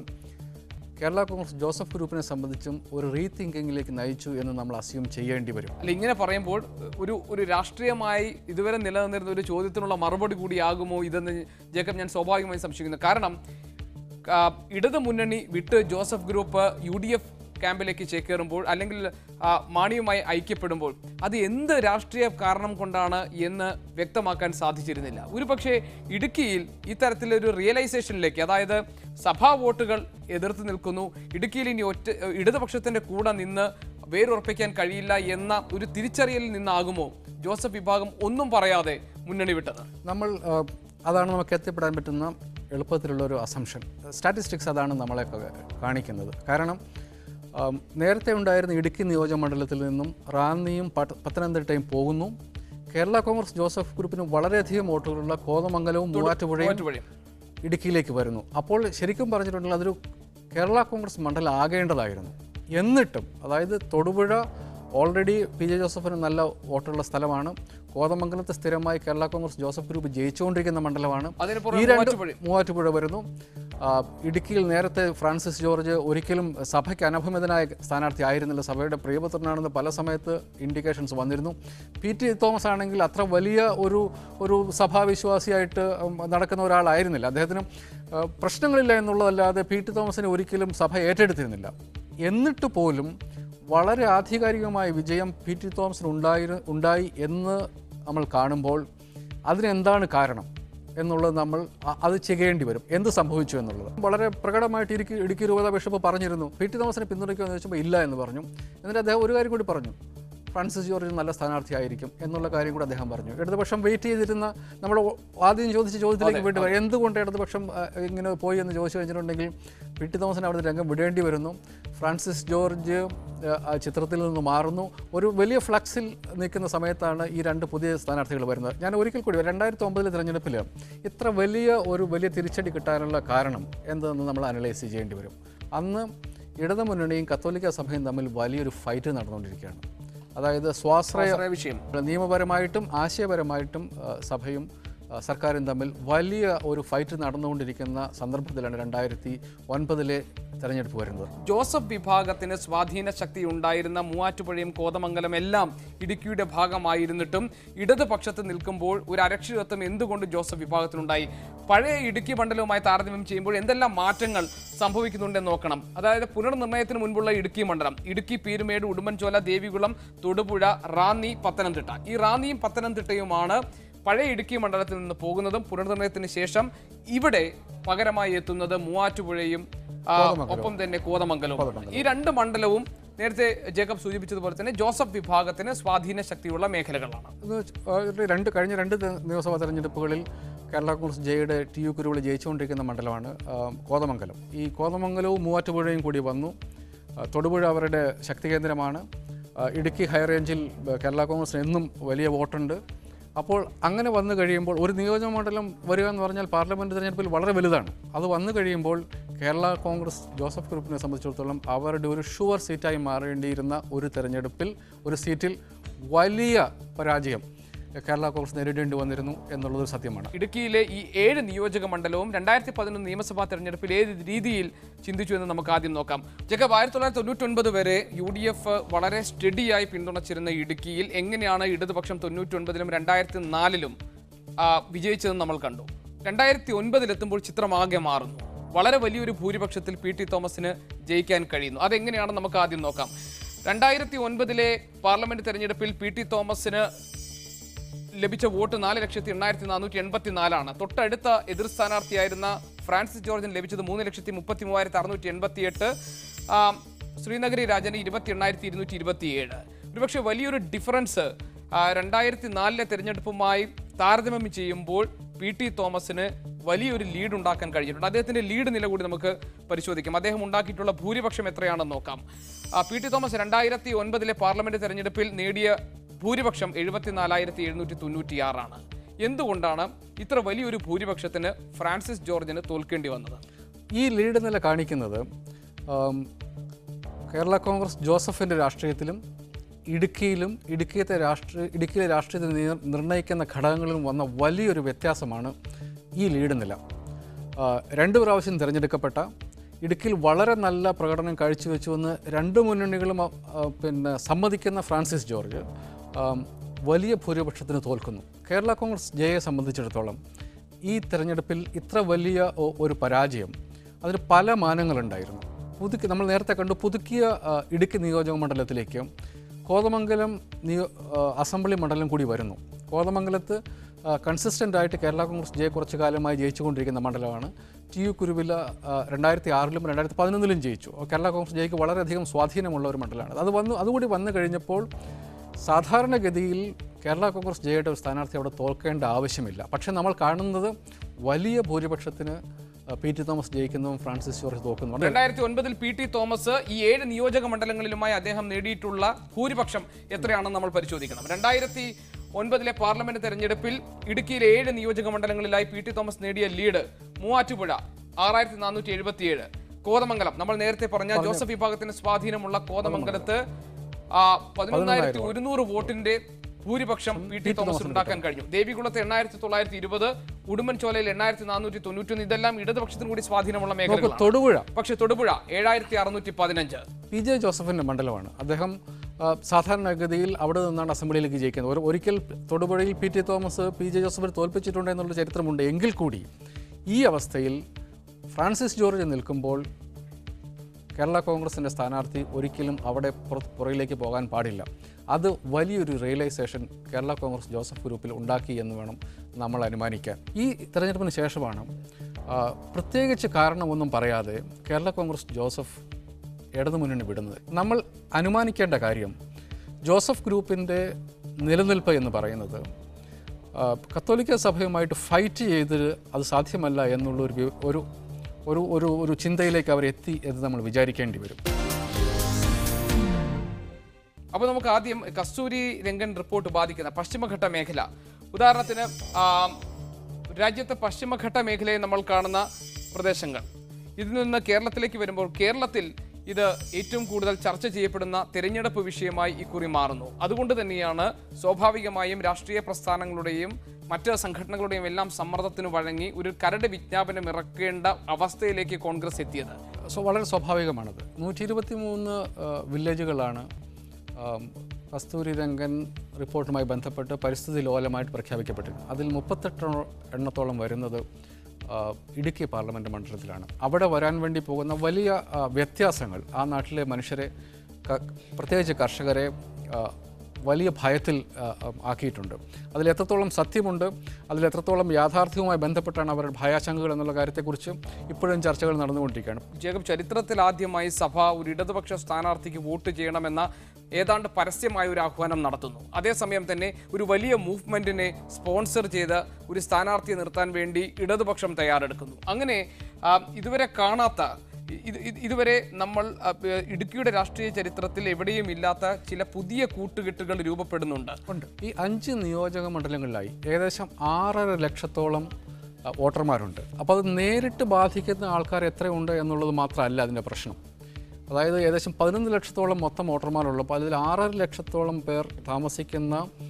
കേരള കോൺഗ്രസ് ജോസഫ് ഗ്രൂപ്പിനെ സംബന്ധിച്ചും ഒരു റീതിങ്കിങ്ങിലേക്ക് നയിച്ചു എന്ന് നമ്മൾ അസ്യൂം ചെയ്യേണ്ടി വരും അല്ല ഇങ്ങനെ പറയുമ്പോൾ ഒരു ഒരു രാഷ്ട്രീയമായി ഇതുവരെ നിലനിന്നിരുന്ന ഒരു ചോദ്യത്തിനുള്ള മറുപടി കൂടിയാകുമോ ഇതെന്ന് ജേക്കബ് ഞാൻ സ്വാഭാവികമായി സംശയിക്കുന്നു കാരണം ആ, ഇടതു മുന്നണി വിട്ട് Joseph group U D F ക്യാമ്പിലേക്ക് ചേക്കേറുമ്പോൾ അല്ലെങ്കിൽ ആ, മാണിയുമായി ഐക്യപ്പെടുമ്പോൾ അത് എന്ത് രാഷ്ട്രീയ കാരണം കൊണ്ടാണ് എന്ന് വ്യക്തമാക്കാൻ സാധിച്ചിരുന്നില്ല ഒരുപക്ഷെ ഇടുക്കിയിൽ ഇത്തരത്തിലൊരു റിയലൈസേഷനിലേക്ക് അതായത് സഭാ വോട്ടുകൾ എതിർത്ത് നിൽക്കുന്നു ഇടുക്കിയിൽ ഇനി ഒറ്റ ഇടതുപക്ഷത്തിന്റെ കൂടെ നിന്ന് വേരുറപ്പിക്കാൻ കഴിയില്ല എന്ന ഒരു തിരിച്ചറിയലിൽ നിന്നാകുമോ ജോസഫ് വിഭാഗം ഒന്നും പറയാതെ മുന്നണി വിട്ടത് നമ്മൾ ആ, അതാണ് നമുക്ക് എത്തിപ്പെടാൻ പറ്റുന്ന എളുപ്പത്തിലുള്ള ഒരു അസംഷൻ സ്റ്റാറ്റിസ്റ്റിക്സ് അതാണ് നമ്മളെ ക- കാണിക്കുന്നത് കാരണം ആം, നേരത്തെ ഉണ്ടായിരുന്ന ഇടുക്കി നിയോജക മണ്ഡലത്തിൽ നിന്നും റാന്നിയും പട്ട- പത്തനംതിട്ടയും പോകുന്നു കേരള കോൺഗ്രസ് ജോസഫ് ഗ്രൂപ്പിന് വളരെയധികം വോട്ടുകളുള്ള കോതമംഗലവും മൂവാറ്റുപുഴയും മൂവാറ്റുപുഴയും. ഇടുക്കിയിലേക്ക് വരുന്നു അപ്പോൾ ശരിക്കും പറഞ്ഞിട്ടുണ്ടെങ്കിൽ അതൊരു കേരള കോൺഗ്രസ് മണ്ഡലം ആകേണ്ടതായിരുന്നു എന്നിട്ടും അതായത് തൊടുപുഴ ഓൾറെഡി പി ജെ ജോസഫിന് നല്ല വോട്ടുള്ള സ്ഥലമാണ് കോതമംഗലത്ത് സ്ഥിരമായി കേരള കോൺഗ്രസ് ജോസഫ് ഗ്രൂപ്പ് ജയിച്ചുകൊണ്ടിരിക്കുന്ന മണ്ഡലമാണ് അതിന് പുറമെ ഈ രണ്ട് മൂവാറ്റുപുഴയും. മൂവാറ്റുപുഴ വരുന്നു ആ, ഇടുക്കിയിൽ നേരത്തെ ഫ്രാൻസിസ് ജോർജ് ഒരിക്കലും സഭയ്ക്ക് അനഭിമതനായ സ്ഥാനാർത്ഥി ആയിരുന്നില്ല സഭയുടെ പ്രിയപുത്രനാണെന്ന് പല സമയത്ത് ഇൻഡിക്കേഷൻസ് വന്നിരുന്നു പി ടി തോമസ് ആണെങ്കിൽ അത്ര വലിയ ഒരു ഒരു സഭാവിശ്വാസിയായിട്ട് ഉം, നടക്കുന്ന ഒരാളായിരുന്നില്ല അദ്ദേഹത്തിന് ആ, പ്രശ്നങ്ങളില്ല എന്നുള്ളതല്ലാതെ പി ടി തോമസിനെ ഒരിക്കലും സഭ ഏറ്റെടുത്തിരുന്നില്ല എന്നിട്ട് പോലും വളരെ ആധികാരികമായ വിജയം പി ടി തോമസിന് ഉണ്ടായി ഉണ്ടായി എന്ന് നമ്മൾ കാണുമ്പോൾ അതിനെന്താണ് കാരണം എന്നുള്ളത് നമ്മൾ അ- അത് ചെയ്യേണ്ടി വരും എന്ത് സംഭവിച്ചു എന്നുള്ളത് വളരെ പ്രകടമായിട്ട് ഇടുക്കി ഇടുക്കി രൂപത ബിഷപ്പ് പറഞ്ഞിരുന്നു പി ടി തോമസിനെ പിന്തുണയ്ക്കുമെന്ന് ചോദിച്ചപ്പോൾ ഇല്ല എന്ന് പറഞ്ഞു എന്നിട്ട് അദ്ദേഹം ഒരു കാര്യം കൂടി പറഞ്ഞു ഫ്രാൻസിസ് ജോർജ് നല്ല സ്ഥാനാർത്ഥിയായിരിക്കും എന്നുള്ള കാര്യം കൂടി അദ്ദേഹം പറഞ്ഞു ഇടതുപക്ഷം വെയിറ്റ് ചെയ്തിരുന്ന നമ്മൾ ആദ്യം ചോദിച്ച ചോദ്യത്തിലേക്ക് വീണ്ടും വരാം. എന്തുകൊണ്ട് ഇടതുപക്ഷം ആ, ഇങ്ങനെ പോയി എന്ന് ചോദിച്ചു കഴിഞ്ഞിട്ടുണ്ടെങ്കിൽ പി ടി തോമസിന് അവിടുത്തെ രംഗം വിടേണ്ടി വരുന്നു ഫ്രാൻസിസ് ജോർജ് ആ, ആ ചിത്രത്തിൽ നിന്ന് മാറുന്നു ഒരു വലിയ ഫ്ലക്സിൽ നിൽക്കുന്ന സമയത്താണ് ഈ രണ്ട് പുതിയ സ്ഥാനാർത്ഥികൾ വരുന്നത് ഞാൻ ഒരിക്കൽ കൂടി രണ്ടായിരത്തി ഒമ്പതിലെ തിരഞ്ഞെടുപ്പിൽ ഇത്ര വലിയ ഒരു വലിയ തിരിച്ചടി കിട്ടാനുള്ള കാരണം എന്തെന്ന് നമ്മൾ അനലൈസ് ചെയ്യേണ്ടി വരും അന്ന് ഇടതുമുന്നണിയും കത്തോലിക്ക സഭയും തമ്മിൽ വലിയൊരു ഫൈറ്റ് നടന്നുകൊണ്ടിരിക്കുകയാണ് അതായത് സ്വാശ്രയ സ്വാശ്രയ വിഷയം നിയമപരമായിട്ടും ആശയപരമായിട്ടും ആ, സഭയും ആ, സർക്കാരും തമ്മിൽ വലിയ ഒരു ഫൈറ്റ് നടന്നുകൊണ്ടിരിക്കുന്ന സന്ദർഭത്തിലാണ് രണ്ടായിരത്തി ഒൻപതിലെ തെരഞ്ഞെടുപ്പ് വരുന്നത് ജോസഫ് വിഭാഗത്തിന് സ്വാധീന ശക്തി ഉണ്ടായിരുന്ന മൂവാറ്റുപുഴയും കോതമംഗലം എല്ലാം ഇടുക്കിയുടെ ഭാഗമായിരുന്നിട്ടും ഇടതുപക്ഷത്ത് നിൽക്കുമ്പോൾ ഒരു അരക്ഷിതത്വം എന്തുകൊണ്ട് ജോസഫ് വിഭാഗത്തിനുണ്ടായി പഴയ ഇടുക്കി മണ്ഡലവുമായി താരതമ്യം ചെയ്യുമ്പോൾ എന്തെല്ലാം മാറ്റങ്ങൾ സംഭവിക്കുന്നുണ്ടെന്ന് നോക്കണം അതായത് പുനർനിർണയത്തിന് മുൻപുള്ള ഇടുക്കി മണ്ഡലം ഇടുക്കി പീരുമേട് ഉടുമ്പൻചോല ദേവികുളം തൊടുപുഴ റാന്നി പത്തനംതിട്ട ഈ റാന്നിയും പത്തനംതിട്ടയുമാണ് പഴയ ഇടുക്കി മണ്ഡലത്തിൽ നിന്ന് പോകുന്നതും പുനർനിർണയത്തിന് ശേഷം ഇവിടെ പകരമായി എത്തുന്നത് മൂവാറ്റുപുഴയും ആ, ഒപ്പം തന്നെ കോതമംഗലവും ഈ രണ്ട് മണ്ഡലവും നേരത്തെ ജേക്കബ് സൂചിപ്പിച്ചതുപോലെ തന്നെ ജോസഫ് വിഭാഗത്തിന് സ്വാധീന ശക്തിയുള്ള മേഖലകളാണ് ഇത് വെച്ച് ആ, ഒരു രണ്ട് കഴിഞ്ഞ രണ്ട് തെ- നിയമസഭാ തെരഞ്ഞെടുപ്പുകളിൽ കേരള കോൺഗ്രസ് ജെയുടെ ടി യു കുരുവിൾ ജയിച്ചുകൊണ്ടിരിക്കുന്ന മണ്ഡലമാണ് ആ, കോതമംഗലം ഈ കോതമംഗലവും മൂവാറ്റുപുഴയും കൂടി വന്നു ആ, തൊടുപുഴ അവരുടെ ശക്തി കേന്ദ്രമാണ് ആ, ഇടുക്കി ഹൈറേഞ്ചിൽ ആ, കേരള കോൺഗ്രസിന് എന്നും വലിയ വോട്ടുണ്ട് അപ്പോൾ അങ്ങനെ വന്നു കഴിയുമ്പോൾ ഒരു നിയോജക മണ്ഡലം വരിക എന്ന് പറഞ്ഞാൽ പാർലമെൻറ്റ് തിരഞ്ഞെടുപ്പിൽ വളരെ വലുതാണ് അത് വന്നു കഴിയുമ്പോൾ കേരള കോൺഗ്രസ് ജോസഫ് ഗ്രൂപ്പിനെ സംബന്ധിച്ചിടത്തോളം അവരുടെ ഒരു ഷുവർ സീറ്റായി മാറേണ്ടിയിരുന്ന ഒരു തെരഞ്ഞെടുപ്പിൽ ഒരു സീറ്റിൽ വലിയ പരാജയം കേരള കോൺഗ്രസ് നേരിടേണ്ടി വന്നിരുന്നു എന്നുള്ളത് സത്യമാണ് ഇടുക്കിയിലെ ഈ ഏഴ് നിയോജക മണ്ഡലവും രണ്ടായിരത്തി പതിനൊന്ന് നിയമസഭാ തെരഞ്ഞെടുപ്പിൽ ഏത് രീതിയിൽ ചിന്തിച്ചു എന്ന് നമുക്ക് ആദ്യം നോക്കാം ജഗബ് ആയിരത്തി തൊള്ളായിരത്തി തൊണ്ണൂറ്റൊൻപത് വരെ യു ഡി എഫ് വളരെ സ്റ്റഡിയായി പിന്തുണച്ചിരുന്ന ഇടുക്കിയിൽ എങ്ങനെയാണ് ഇടതുപക്ഷം തൊണ്ണൂറ്റൊൻപതിലും രണ്ടായിരത്തി നാലിലും വിജയിച്ചതെന്ന് നമ്മൾ കണ്ടു രണ്ടായിരത്തി ഒൻപതിലെത്തുമ്പോൾ ചിത്രം ആകെ മാറുന്നു വളരെ വലിയൊരു ഭൂരിപക്ഷത്തിൽ പി ടി തോമസിന് ജയിക്കാൻ കഴിയുന്നു അതെങ്ങനെയാണെന്ന് നമുക്ക് ആദ്യം നോക്കാം രണ്ടായിരത്തി ഒൻപതിലെ പാർലമെന്റ് തെരഞ്ഞെടുപ്പിൽ പി ടി തോമസിന് ലഭിച്ച വോട്ട് നാല് ലക്ഷത്തി എണ്ണായിരത്തി നാനൂറ്റി എൺപത്തി നാലാണ് തൊട്ടടുത്ത എതിർ സ്ഥാനാർത്ഥിയായിരുന്ന ഫ്രാൻസിസ് ജോർജിന് ലഭിച്ചത് മൂന്ന് ലക്ഷത്തി മുപ്പത്തി മൂവായിരത്തി അറുന്നൂറ്റി എൺപത്തി എട്ട് ശ്രീനഗരി രാജന് ഇരുപത്തി എണ്ണായിരത്തി ഇരുന്നൂറ്റി ഇരുപത്തി ഏഴ് ഒരുപക്ഷെ വലിയൊരു ഡിഫറൻസ് രണ്ടായിരത്തി നാലിലെ തെരഞ്ഞെടുപ്പുമായി താരതമ്യം ചെയ്യുമ്പോൾ പി ടി തോമസിന് വലിയൊരു ലീഡ് ഉണ്ടാക്കാൻ കഴിഞ്ഞിട്ടുണ്ട് അദ്ദേഹത്തിന്റെ ലീഡ് നില കൂടി നമുക്ക് പരിശോധിക്കാം അദ്ദേഹം ഉണ്ടാക്കിയിട്ടുള്ള ഭൂരിപക്ഷം എത്രയാണെന്ന് നോക്കാം ആ, പി ടി തോമസ് രണ്ടായിരത്തി ഒൻപതിലെ പാർലമെന്റ് തെരഞ്ഞെടുപ്പിൽ നേടിയ ഭൂരിപക്ഷം എഴുപത്തിനാലായിരത്തി എഴുന്നൂറ്റി തൊണ്ണൂറ്റിയാറാണ് എന്തുകൊണ്ടാണ് ഇത്ര വലിയൊരു ഭൂരിപക്ഷത്തിന് ഫ്രാൻസിസ് ജോർജിന് തോൽക്കേണ്ടി വന്നത് ഈ ലീഡ് നില കാണിക്കുന്നത് ആം, കേരള കോൺഗ്രസ് ജോസഫിൻ്റെ രാഷ്ട്രീയത്തിലും ഇടുക്കിയിലും ഇടുക്കിയത്തെ രാഷ്ട്രീയ ഇടുക്കിയിലെ രാഷ്ട്രീയത്തെ നിർ- നിർണ്ണയിക്കുന്ന ഘടകങ്ങളിലും വന്ന വലിയൊരു വ്യത്യാസമാണ് ഈ ലീഡ് നില ആ, രണ്ട് പ്രാവശ്യം തിരഞ്ഞെടുക്കപ്പെട്ട ഇടുക്കിയിൽ വളരെ നല്ല പ്രകടനം കാഴ്ചവെച്ചുവെന്ന് രണ്ട് മുന്നണികളും ആ, ആ, പിന്നെ സമ്മതിക്കുന്ന ഫ്രാൻസിസ് ജോർജ് ആം, വലിയ ഭൂരിപക്ഷത്തിന് തോൽക്കുന്നു കേരള കോൺഗ്രസ് ജയെ സംബന്ധിച്ചിടത്തോളം ഈ തെരഞ്ഞെടുപ്പിൽ ഇത്ര വലിയ ഒ- ഒരു പരാജയം അതിന് പല മാനങ്ങളുണ്ടായിരുന്നു പുതുക്കി നമ്മൾ നേരത്തെ കണ്ടു പുതുക്കിയ ആ, ഇടുക്കി നിയോജക മണ്ഡലത്തിലേക്ക് കോതമംഗലം നിയോ ആ, അസംബ്ലി മണ്ഡലം കൂടി വരുന്നു കോതമംഗലത്ത് കൺസിസ്റ്റൻ്റ് ആയിട്ട് കേരള കോൺഗ്രസ് ജെ കുറച്ച് കാലമായി ജയിച്ചുകൊണ്ടിരിക്കുന്ന മണ്ഡലമാണ് ടി യു കുരുവില രണ്ടായിരത്തി ആറിലും രണ്ടായിരത്തി പതിനൊന്നിലും ജയിച്ചു കേരള കോൺഗ്രസ് ജെയ്ക്ക് വളരെയധികം സ്വാധീനമുള്ള ഒരു മണ്ഡലമാണ് അത് വന്നു അതുകൂടി വന്നു കഴിഞ്ഞപ്പോൾ സാധാരണഗതിയിൽ കേരള കോൺഗ്രസ് ജെയുടെ ഒരു സ്ഥാനാർത്ഥി അവിടെ തോൽക്കേണ്ട ആവശ്യമില്ല പക്ഷേ നമ്മൾ കാണുന്നത് വലിയ ഭൂരിപക്ഷത്തിന് ആ, പി ടി തോമസ് ജയിക്കുന്നതും ഫ്രാൻസിസ് ജോർജ് തോക്കുന്നതും രണ്ടായിരത്തി ഒൻപതിൽ പി ടി തോമസ് ഈ ഏഴ് നിയോജക മണ്ഡലങ്ങളിലുമായി അദ്ദേഹം നേടിയിട്ടുള്ള ഭൂരിപക്ഷം എത്രയാണെന്ന് നമ്മൾ പരിശോധിക്കണം രണ്ടായിരത്തി ഒൻപതിലെ പാർലമെന്റ് തെരഞ്ഞെടുപ്പിൽ ഇടുക്കിയിലെ ഏഴ് നിയോജക മണ്ഡലങ്ങളിലായി പി ടി തോമസ് നേടിയ ലീഡ് മൂവാറ്റുപുഴ ആറായിരത്തി നാനൂറ്റി എഴുപത്തിയേഴ് കോതമംഗലം നമ്മൾ നേരത്തെ പറഞ്ഞ ജോസഫ് വിഭാഗത്തിന് സ്വാധീനമുള്ള കോതമംഗലത്ത് ആ, പതിനൊന്നായിരത്തി ഒരുന്നൂറ് വോട്ടിന്റെ ഭൂരിപക്ഷം പി ടി തോമസ് ഉണ്ടാക്കാൻ കഴിഞ്ഞു ദേവികുളത്ത് എണ്ണായിരത്തി തൊള്ളായിരത്തി ഇരുപത് ഉടുമ്പൻചോലയിൽ എണ്ണായിരത്തി നാനൂറ്റി തൊണ്ണൂറ്റൊന്ന് ഇതെല്ലാം ഇടതുപക്ഷത്തിന് കൂടി സ്വാധീനമുള്ള മേഖലകളാണ് തൊടുപുഴ പക്ഷെ തൊടുപുഴ ഏഴായിരത്തി അറുന്നൂറ്റി പതിനഞ്ച് പി ജെ ജോസഫിൻ്റെ മണ്ഡലമാണ് അദ്ദേഹം ആ, സാധാരണഗതിയിൽ അവിടെ നിന്നാണ് അസംബ്ലിയിലേക്ക് ജയിക്കുന്നത് ഒരു ഒരിക്കൽ തൊടുപുഴയിൽ P T Thomas P J ജോസഫിനെ തോൽപ്പിച്ചിട്ടുണ്ട് എന്നുള്ള ചരിത്രമുണ്ട് എങ്കിൽ കൂടി ഈ അവസ്ഥയിൽ ഫ്രാൻസിസ് ജോർജ് നിൽക്കുമ്പോൾ കേരള കോൺഗ്രസിൻ്റെ സ്ഥാനാർത്ഥി ഒരിക്കലും അവിടെ പുറ- പുറകിലേക്ക് പോകാൻ പാടില്ല അത് വലിയൊരു റിയലൈസേഷൻ കേരള കോൺഗ്രസ് ജോസഫ് ഗ്രൂപ്പിൽ ഉണ്ടാക്കി എന്ന് വേണം നമ്മൾ അനുമാനിക്കാൻ ഈ തെരഞ്ഞെടുപ്പിന് ശേഷമാണ് ആ, പ്രത്യേകിച്ച് കാരണമൊന്നും പറയാതെ കേരള കോൺഗ്രസ് ജോസഫ് ഇടതുമുന്നണി വിടുന്നത് നമ്മൾ അനുമാനിക്കേണ്ട കാര്യം ജോസഫ് ഗ്രൂപ്പിൻ്റെ നിലനിൽപ്പ് എന്ന് പറയുന്നത് ആ, കത്തോലിക്ക സഭയുമായിട്ട് ഫൈറ്റ് ചെയ്ത് അത് സാധ്യമല്ല എന്നുള്ളൊരു വി- ഒരു ഒരു ഒരു ഒരു ചിന്തയിലേക്ക് അവർ എത്തി എന്ന് നമ്മൾ വിചാരിക്കേണ്ടി വരും അപ്പോൾ നമുക്ക് ആദ്യം കസ്തൂരി രംഗൻ റിപ്പോർട്ട് ബാധിക്കുന്ന പശ്ചിമഘട്ട മേഖല ഉദാഹരണത്തിന് ആ, രാജ്യത്തെ പശ്ചിമഘട്ട മേഖലയെ നമ്മൾ കാണുന്ന പ്രദേശങ്ങൾ ഇതിൽ നിന്ന് കേരളത്തിലേക്ക് വരുമ്പോൾ കേരളത്തിൽ ഇത് ഏറ്റവും കൂടുതൽ ചർച്ച ചെയ്യപ്പെടുന്ന തെരഞ്ഞെടുപ്പ് വിഷയമായി ഇക്കുറി മാറുന്നു അതുകൊണ്ട് തന്നെയാണ് സ്വാഭാവികമായും രാഷ്ട്രീയ പ്രസ്ഥാനങ്ങളുടെയും മറ്റ് സംഘടനകളുടെയും എല്ലാം സമ്മർദ്ദത്തിന് വഴങ്ങി ഒരു കരട് വിജ്ഞാപനം ഇറക്കേണ്ട അവസ്ഥയിലേക്ക് കോൺഗ്രസ് എത്തിയത് സോ വളരെ സ്വാഭാവികമാണത് നൂറ്റി ഇരുപത്തി മൂന്ന് വില്ലേജുകളാണ് ആം, കസ്തൂരി രംഗൻ റിപ്പോർട്ടുമായി ബന്ധപ്പെട്ട് പരിസ്ഥിതി ലോലമായിട്ട് പ്രഖ്യാപിക്കപ്പെട്ടിരുന്നത് അതിൽ മുപ്പത്തെട്ട് എണ്ണത്തോളം വരുന്നത് ആ, ഇടുക്കി പാർലമെൻറ്റ് മണ്ഡലത്തിലാണ് അവിടെ വരാൻ വേണ്ടി പോകുന്ന വലിയ ആ, വ്യത്യാസങ്ങൾ ആ നാട്ടിലെ മനുഷ്യരെ ക- പ്രത്യേകിച്ച് കർഷകരെ ആ, വലിയ ഭയത്തിൽ ആ, ആ, ആക്കിയിട്ടുണ്ട് അതിൽ എത്രത്തോളം സത്യമുണ്ട് അതിൽ എത്രത്തോളം യാഥാർത്ഥ്യവുമായി ബന്ധപ്പെട്ടാണ് അവരുടെ ഭയാശങ്കകൾ എന്നുള്ള കാര്യത്തെക്കുറിച്ച് ഇപ്പോഴും ചർച്ചകൾ നടന്നുകൊണ്ടിരിക്കുകയാണ് ജേക്കബ് ചരിത്രത്തിൽ ആദ്യമായി സഭ ഒരു ഇടതുപക്ഷ സ്ഥാനാർത്ഥിക്ക് വോട്ട് ചെയ്യണമെന്ന ഏതാണ്ട് പരസ്യമായ ഒരു ആഹ്വാനം നടത്തുന്നു അതേസമയം തന്നെ ഒരു വലിയ മൂവ്മെന്റിനെ സ്പോൺസർ ചെയ്ത് ഒരു സ്ഥാനാർത്ഥിയെ നിർത്താൻ വേണ്ടി ഇടതുപക്ഷം തയ്യാറെടുക്കുന്നു അങ്ങനെ ആ, ഇതുവരെ കാണാത്ത ഇത് ഇത് ഇതുവരെ നമ്മൾ ആ, പ- ഇടുക്കിയുടെ രാഷ്ട്രീയ ചരിത്രത്തിൽ എവിടെയും ഇല്ലാത്ത ചില പുതിയ കൂട്ടുകെട്ടുകൾ രൂപപ്പെടുന്നുണ്ട് ഉണ്ട് ഈ അഞ്ച് നിയോജക മണ്ഡലങ്ങളിലായി ഏകദേശം ആറര ലക്ഷത്തോളം ആ, വോട്ടർമാരുണ്ട് അപ്പോൾ അത് നേരിട്ട് ബാധിക്കുന്ന ആൾക്കാർ എത്രയുണ്ട് എന്നുള്ളത് മാത്രമല്ല അതിൻ്റെ പ്രശ്നം അതായത് ഏകദേശം പതിനൊന്ന് ലക്ഷത്തോളം മൊത്തം വോട്ടർമാരുള്ളപ്പോൾ അതിൽ ആറര ലക്ഷത്തോളം പേർ താമസിക്കുന്ന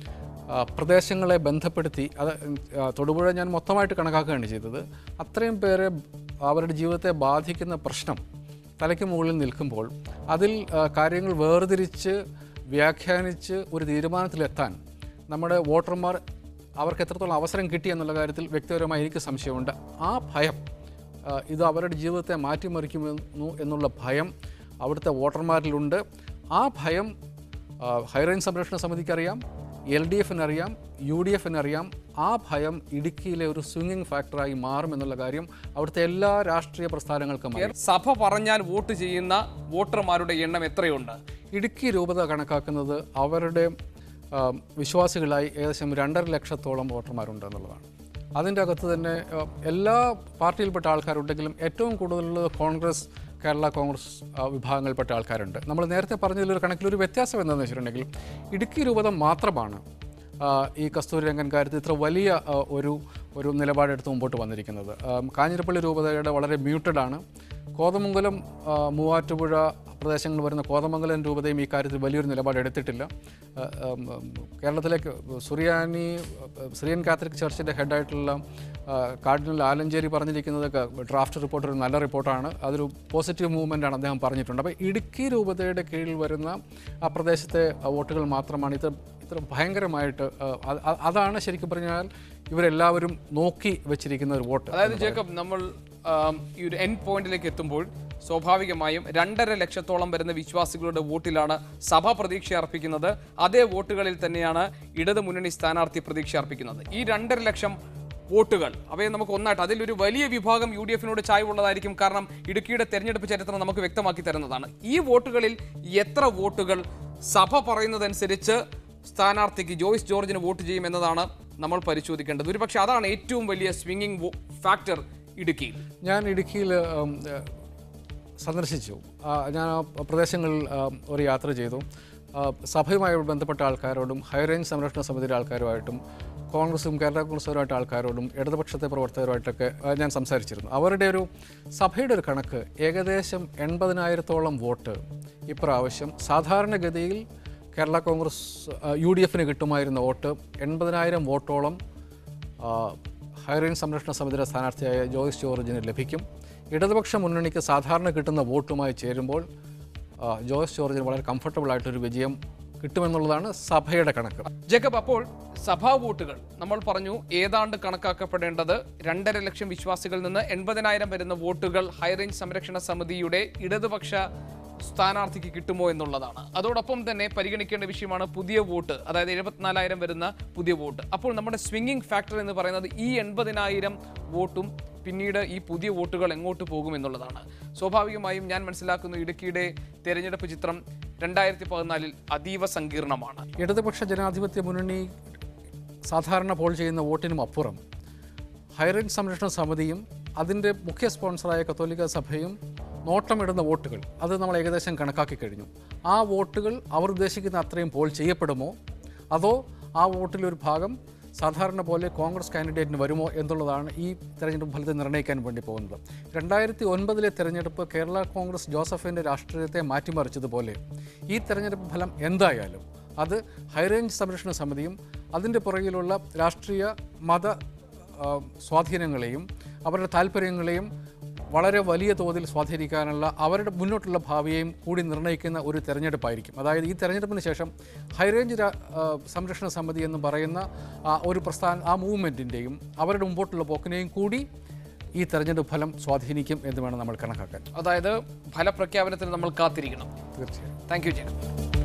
ആ, പ്രദേശങ്ങളെ ബന്ധപ്പെടുത്തി അത് ആ, തൊടുപുഴ ഞാൻ മൊത്തമായിട്ട് കണക്കാക്കുകയാണ് ചെയ്തത് അത്രയും പേരെ അവരുടെ ജീവിതത്തെ ബാധിക്കുന്ന പ്രശ്നം തലയ്ക്ക് മുകളിൽ നിൽക്കുമ്പോൾ അതിൽ ആ, കാര്യങ്ങൾ വേർതിരിച്ച് വ്യാഖ്യാനിച്ച് ഒരു തീരുമാനത്തിലെത്താൻ നമ്മുടെ വോട്ടർമാർ അവർക്ക് എത്രത്തോളം അവസരം കിട്ടി എന്നുള്ള കാര്യത്തിൽ വ്യക്തിപരമായി എനിക്ക് സംശയമുണ്ട് ആ ഭയം ആ, ഇത് അവരുടെ ജീവിതത്തെ മാറ്റിമറിക്കുമെന്നു എന്നുള്ള ഭയം അവിടുത്തെ വോട്ടർമാരിലുണ്ട് ആ ഭയം ആ, ഹൈറേഞ്ച് സംരക്ഷണ സമിതിക്കറിയാം എൽ ഡി എഫിന് അറിയാം യു ഡി എഫിന് അറിയാം ആ ഭയം ഇടുക്കിയിലെ ഒരു സ്വിംഗിങ് ഫാക്ടറായി മാറുമെന്നുള്ള കാര്യം അവിടുത്തെ എല്ലാ രാഷ്ട്രീയ പ്രസ്ഥാനങ്ങൾക്കും അറിയാം സഭ പറഞ്ഞാൽ വോട്ട് ചെയ്യുന്ന വോട്ടർമാരുടെ എണ്ണം എത്രയുണ്ട് ഇടുക്കി രൂപത കണക്കാക്കുന്നത് അവരുടെ ആ, വിശ്വാസികളായി ഏകദേശം രണ്ടര ലക്ഷത്തോളം വോട്ടർമാരുണ്ട് എന്നുള്ളതാണ് അതിൻ്റെ അകത്ത് തന്നെ ആ, എല്ലാ പാർട്ടിയിൽപ്പെട്ട ആൾക്കാരുണ്ടെങ്കിലും ഏറ്റവും കൂടുതലുള്ളത് കോൺഗ്രസ് കേരള കോൺഗ്രസ് ആ, വിഭാഗങ്ങളിൽപ്പെട്ട ആൾക്കാരുണ്ട് നമ്മൾ നേരത്തെ പറഞ്ഞതിലൊരു കണക്കിലൊരു വ്യത്യാസം എന്താണെന്ന് വെച്ചിട്ടുണ്ടെങ്കിൽ ഇടുക്കി രൂപത മാത്രമാണ് ആ, ഈ കസ്തൂരി രംഗൻ കാര്യത്തിൽ ഇത്ര വലിയ ആ, ഒരു ഒരു നിലപാടെടുത്ത് മുമ്പോട്ട് വന്നിരിക്കുന്നത് ആ, കാഞ്ഞിരപ്പള്ളി രൂപതയുടെ വളരെ മ്യൂട്ടഡ് ആണ് കോതമംഗലം ആ, മൂവാറ്റുപുഴ പ്രദേശങ്ങളിൽ വരുന്ന കോതമംഗലം രൂപതയും ഈ കാര്യത്തിൽ വലിയൊരു നിലപാട് എടുത്തിട്ടില്ല ആ, ഉം, ഉം, കേരളത്തിലേക്ക് സുറിയാനി ഉം, സിറിയൻ കാത്തലിക് ചർച്ചിൻ്റെ ഹെഡായിട്ടുള്ള ആ, കാർഡിനൽ ആലഞ്ചേരി പറഞ്ഞിരിക്കുന്നത് ക- ഡ്രാഫ്റ്റ് റിപ്പോർട്ട് ഒരു നല്ല റിപ്പോർട്ടാണ് അതൊരു പോസിറ്റീവ് മൂവ്മെൻ്റ് ആണ് അദ്ദേഹം പറഞ്ഞിട്ടുണ്ട് അപ്പോൾ ഇടുക്കി രൂപതയുടെ കീഴിൽ വരുന്ന ആ പ്രദേശത്തെ ആ, വോട്ടുകൾ മാത്രമാണ് ഇത് ഇത്ര ഭയങ്കരമായിട്ട് ആ, അത് അത് അതാണ് ശരിക്കും പറഞ്ഞാൽ ഇവരെല്ലാവരും നോക്കി വെച്ചിരിക്കുന്ന ഒരു വോട്ട് അതായത് ജേക്കബ് നമ്മൾ ആം, ഈ ഒരു എൻ പോയിന്റിലേക്ക് എത്തുമ്പോൾ സ്വാഭാവികമായും രണ്ടര ലക്ഷത്തോളം വരുന്ന വിശ്വാസികളുടെ വോട്ടിലാണ് സഭ പ്രതീക്ഷ അർപ്പിക്കുന്നത് അതേ വോട്ടുകളിൽ തന്നെയാണ് ഇടതു മുന്നണി സ്ഥാനാർത്ഥി പ്രതീക്ഷ അർപ്പിക്കുന്നത് ഈ രണ്ടര ലക്ഷം വോട്ടുകൾ അവയെ നമുക്ക് ഒന്നായിട്ട് അതിലൊരു വലിയ വിഭാഗം യു ഡി എഫിനോട് ചായ്വുള്ളതായിരിക്കും കാരണം ഇടുക്കിയുടെ തെരഞ്ഞെടുപ്പ് ചരിത്രം നമുക്ക് വ്യക്തമാക്കി തരുന്നതാണ് ഈ വോട്ടുകളിൽ എത്ര വോട്ടുകൾ സഭ പറയുന്നതനുസരിച്ച് സ്ഥാനാർത്ഥിക്ക് ജോയ്സ് ജോർജിന് വോട്ട് ചെയ്യും എന്നതാണ് നമ്മൾ പരിശോധിക്കേണ്ടത് ഒരുപക്ഷെ അതാണ് ഏറ്റവും വലിയ സ്വിംഗിങ് ഫാക്ടർ ഇടുക്കിയിൽ ഞാൻ ഇടുക്കിയിൽ ഉം, ഏഹ്, സന്ദർശിച്ചു ആ, ഞാൻ ആ പ്രദേശങ്ങളിൽ ആ, ഒരു യാത്ര ചെയ്തു ആ, സഭയുമായി ബന്ധപ്പെട്ട ആൾക്കാരോടും ഹൈറേഞ്ച് സംരക്ഷണ സമിതിയുടെ ആൾക്കാരുമായിട്ടും കോൺഗ്രസും കേരള കോൺഗ്രസുമായിട്ട് ആൾക്കാരോടും ഇടതുപക്ഷത്തെ പ്രവർത്തകരുമായിട്ടൊക്കെ ആ, ഞാൻ സംസാരിച്ചിരുന്നു അവരുടെ ഒരു സഭയുടെ ഒരു കണക്ക് ഏകദേശം എൺപതിനായിരത്തോളം വോട്ട് ഇപ്രാവശ്യം സാധാരണഗതിയിൽ കേരള കോൺഗ്രസ് യു ഡി എഫിന് കിട്ടുമായിരുന്ന വോട്ട് എൺപതിനായിരം വോട്ടോളം ആ, ഹൈറേഞ്ച് സംരക്ഷണ സമിതിയുടെ സ്ഥാനാർത്ഥിയായ ജോയ്സ് ജോർജിന് ലഭിക്കും ഇടതുപക്ഷ മുന്നണിക്ക് സാധാരണ കിട്ടുന്ന വോട്ടുമായി ചേരുമ്പോൾ ആ, ജോയ്സ് ജോർജിന് വളരെ കംഫർട്ടബിൾ ആയിട്ടൊരു വിജയം കിട്ടുമെന്നുള്ളതാണ് സഭയുടെ കണക്ക് ജേക്കബ് അപ്പോൾ സഭാ വോട്ടുകൾ നമ്മൾ പറഞ്ഞു ഏതാണ്ട് കണക്കാക്കപ്പെടേണ്ടത് രണ്ടര ലക്ഷം വിശ്വാസികളിൽ നിന്ന് എൺപതിനായിരം വരുന്ന വോട്ടുകൾ ഹൈറേഞ്ച് സംരക്ഷണ സമിതിയുടെ ഇടതുപക്ഷ സ്ഥാനാർത്ഥിക്ക് കിട്ടുമോ എന്നുള്ളതാണ് അതോടൊപ്പം തന്നെ പരിഗണിക്കേണ്ട വിഷയമാണ് പുതിയ വോട്ട് അതായത് എഴുപത്തിനാലായിരം വരുന്ന പുതിയ വോട്ട് അപ്പോൾ നമ്മുടെ സ്വിംഗിങ് ഫാക്ടർ എന്ന് പറയുന്നത് ഈ എൺപതിനായിരം വോട്ടും പിന്നീട് ഈ പുതിയ വോട്ടുകൾ എങ്ങോട്ട് പോകും എന്നുള്ളതാണ് സ്വാഭാവികമായും ഞാൻ മനസ്സിലാക്കുന്നു ഇടുക്കിയുടെ തെരഞ്ഞെടുപ്പ് ചിത്രം രണ്ടായിരത്തി പതിനാലിൽ അതീവ സങ്കീർണമാണ് ഇടതുപക്ഷ ജനാധിപത്യ മുന്നണി സാധാരണ പോൾ ചെയ്യുന്ന വോട്ടിനും അപ്പുറം ഹൈറേഞ്ച് സംരക്ഷണ സമിതിയും അതിൻ്റെ മുഖ്യ സ്പോൺസറായ കത്തോലിക്ക സഭയും നോട്ടമിടുന്ന വോട്ടുകൾ അത് നമ്മൾ ഏകദേശം കണക്കാക്കി കഴിഞ്ഞു ആ വോട്ടുകൾ അവർ ഉദ്ദേശിക്കുന്ന അത്രയും പോൾ ചെയ്യപ്പെടുമോ അതോ ആ വോട്ടിലൊരു ഭാഗം സാധാരണ പോലെ കോൺഗ്രസ് കാൻഡിഡേറ്റിന് വരുമോ എന്നുള്ളതാണ് ഈ തെരഞ്ഞെടുപ്പ് ഫലത്തെ നിർണ്ണയിക്കാൻ വേണ്ടി പോകുന്നത് രണ്ടായിരത്തി ഒൻപതിലെ തെരഞ്ഞെടുപ്പ് കേരള കോൺഗ്രസ് ജോസഫിൻ്റെ രാഷ്ട്രീയത്തെ മാറ്റിമറിച്ചതുപോലെ ഈ തെരഞ്ഞെടുപ്പ് ഫലം എന്തായാലും അത് ഹൈറേഞ്ച് സംരക്ഷണ സമിതിയും അതിൻ്റെ പുറകിലുള്ള രാഷ്ട്രീയ മത ആ, സ്വാധീനങ്ങളെയും അവരുടെ താല്പര്യങ്ങളെയും വളരെ വലിയ തോതിൽ സ്വാധീനിക്കാനുള്ള അവരുടെ മുന്നോട്ടുള്ള ഭാവിയെയും കൂടി നിർണ്ണയിക്കുന്ന ഒരു തെരഞ്ഞെടുപ്പായിരിക്കും അതായത് ഈ തെരഞ്ഞെടുപ്പിന് ശേഷം ഹൈറേഞ്ച് രാ- ആ, സംരക്ഷണ സമിതി എന്ന് പറയുന്ന ആ ഒരു പ്രസ്ഥാന ആ മൂവ്മെൻറ്റിൻ്റെയും അവരുടെ മുമ്പോട്ടുള്ള പോക്കിനെയും കൂടി ഈ തെരഞ്ഞെടുപ്പ് ഫലം സ്വാധീനിക്കും എന്ന് വേണം നമ്മൾ കണക്കാക്കാൻ അതായത് ഫലപ്രഖ്യാപനത്തിന് നമ്മൾ കാത്തിരിക്കണം തീർച്ചയായും താങ്ക് യു ജേക്കബ്